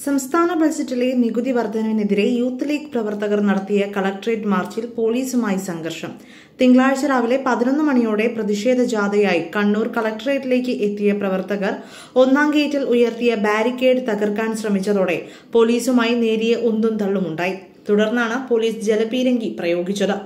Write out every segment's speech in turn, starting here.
സംസ്ഥാന ബജറ്റിലെ നികുതി വർധനവിനെതിരെ youth league പ്രവർത്തകർ നടത്തിയ കളക്ടറേറ്റ് മാർച്ചിൽ പോലീസുമായി സംഘർഷം തിങ്കളാഴ്ച രാവിലെ പതിനൊന്ന് മണിയോടെ പ്രതിഷേധ ജാഥയായി കണ്ണൂർ കളക്ടറേറ്റിലേക്ക് എത്തിയ പ്രവർത്തകർ ഒന്നാം ഗേറ്റിൽ ഉയർത്തിയ ബാരിക്കേഡ് തകർക്കാൻ ശ്രമിച്ചതോടെ പോലീസുമായി നേരിയ ഉന്തും തള്ളുമുണ്ടായി തുടർന്നാണ് പോലീസ് ജലപീരങ്കി പ്രയോഗിച്ചത്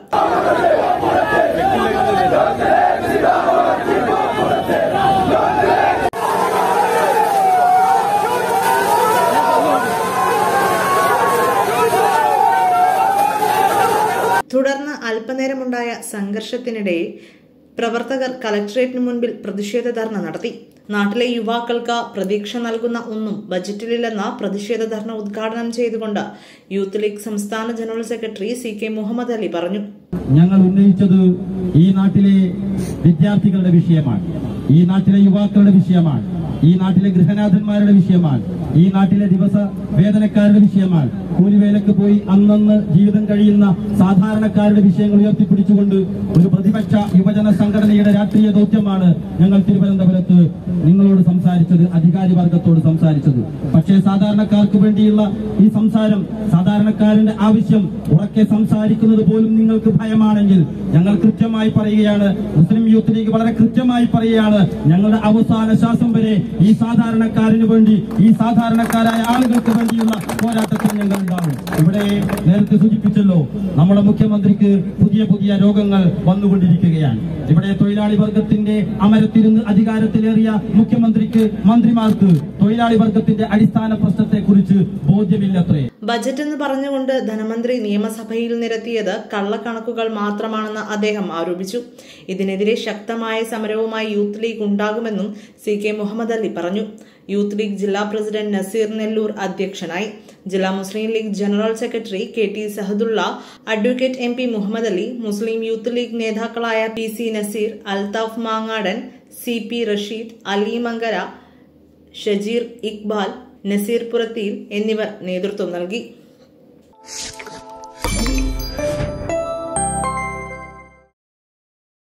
തുടർന്ന് അല്പനേരമുണ്ടായ സംഘർഷത്തിനിടെ പ്രവർത്തകർ കലക്ടറേറ്റിന് മുൻപിൽ പ്രതിഷേധ ധർണ നടത്തി നാട്ടിലെ യുവാക്കൾക്ക് പ്രതീക്ഷ നൽകുന്ന ഒന്നും ബജറ്റിലില്ലെന്ന പ്രതിഷേധ ധർണ ഉദ്ഘാടനം ചെയ്തുകൊണ്ട് യൂത്ത് ലീഗ് സംസ്ഥാന general secretary C K Muhammad Ali പറഞ്ഞു ഞങ്ങൾ ഉന്നയിച്ചത് ഈ നാട്ടിലെ വിദ്യാർത്ഥികളുടെ വിഷയമാണ് ഈ നാട്ടിലെ യുവാക്കളുടെ വിഷയമാണ് ഈ നാട്ടിലെ ഗൃഹനാഥന്മാരുടെ വിഷയമാണ് ഈ നാട്ടിലെ ദിവസ വേതനക്കാരുടെ വിഷയമാണ് കൂലിവേലക്ക് പോയി അന്നന്ന് ജീവിതം കഴിയുന്ന സാധാരണക്കാരുടെ വിഷയങ്ങൾ ഉയർത്തിപ്പിടിച്ചുകൊണ്ട് ഒരു പ്രതിപക്ഷ യുവജന സംഘടനയുടെ രാഷ്ട്രീയ ദൗത്യമാണ് ഞങ്ങൾ തിരുവനന്തപുരത്ത് നിങ്ങളോട് സംസാരിച്ചത് അധികാരി വർഗത്തോട് സംസാരിച്ചത് പക്ഷേ സാധാരണക്കാർക്ക് വേണ്ടിയുള്ള ഈ സംസാരം സാധാരണക്കാരന്റെ ആവശ്യം ഉറക്കെ സംസാരിക്കുന്നത് പോലും നിങ്ങൾക്ക് ഭയമാണെങ്കിൽ ഞങ്ങൾ കൃത്യമായി പറയുകയാണ് മുസ്ലിം യൂത്ത് ലീഗ് വളരെ കൃത്യമായി പറയുകയാണ് ഞങ്ങളുടെ അവസാന ശ്വാസം വരെ ഈ സാധാരണക്കാരന് വേണ്ടി ഈ സാധാരണക്കാരായ ആളുകൾക്ക് വേണ്ടിയുള്ള പോരാട്ടത്തിൽ ഞങ്ങൾ ഉണ്ടാവും ഇവിടെ നേരത്തെ സൂചിപ്പിച്ചല്ലോ നമ്മുടെ മുഖ്യമന്ത്രിക്ക് പുതിയ പുതിയ രോഗങ്ങൾ വന്നുകൊണ്ടിരിക്കുകയാണ് ഇവിടെ തൊഴിലാളി വർഗത്തിന്റെ അമരത്തിരുന്ന് അധികാരത്തിലേറിയ മുഖ്യമന്ത്രിക്ക് മന്ത്രിമാർക്ക് തൊഴിലാളി വർഗത്തിന്റെ അടിസ്ഥാന പ്രശ്നത്തെ കുറിച്ച് ബോധ്യമില്ലത്രേ ബജറ്റ് എന്ന് പറഞ്ഞുകൊണ്ട് ധനമന്ത്രി നിയമസഭയിൽ നിരത്തിയത് കള്ളക്കണക്കുകൾ മാത്രമാണെന്ന് അദ്ദേഹം ആരോപിച്ചു ഇതിനെതിരെ ശക്തമായ സമരവുമായി യൂത്ത് ലീഗ് ഉണ്ടാകുമെന്നും സി കെ മുഹമ്മദ് അലി പറഞ്ഞു യൂത്ത് ലീഗ് ജില്ലാ പ്രസിഡന്റ് നസീർ നെല്ലൂർ അധ്യക്ഷനായി ജില്ലാ Muslim League general secretary K T Sahadulla advocate M P Muhammad Ali Muslim Youth League നേതാക്കളായ P C Naseer Althaf Mangadan C P Rasheed Ali Mankara Shajeer Iqbal Naseer പുറത്തിയിൽ എന്നിവർ നേതൃത്വം നൽകി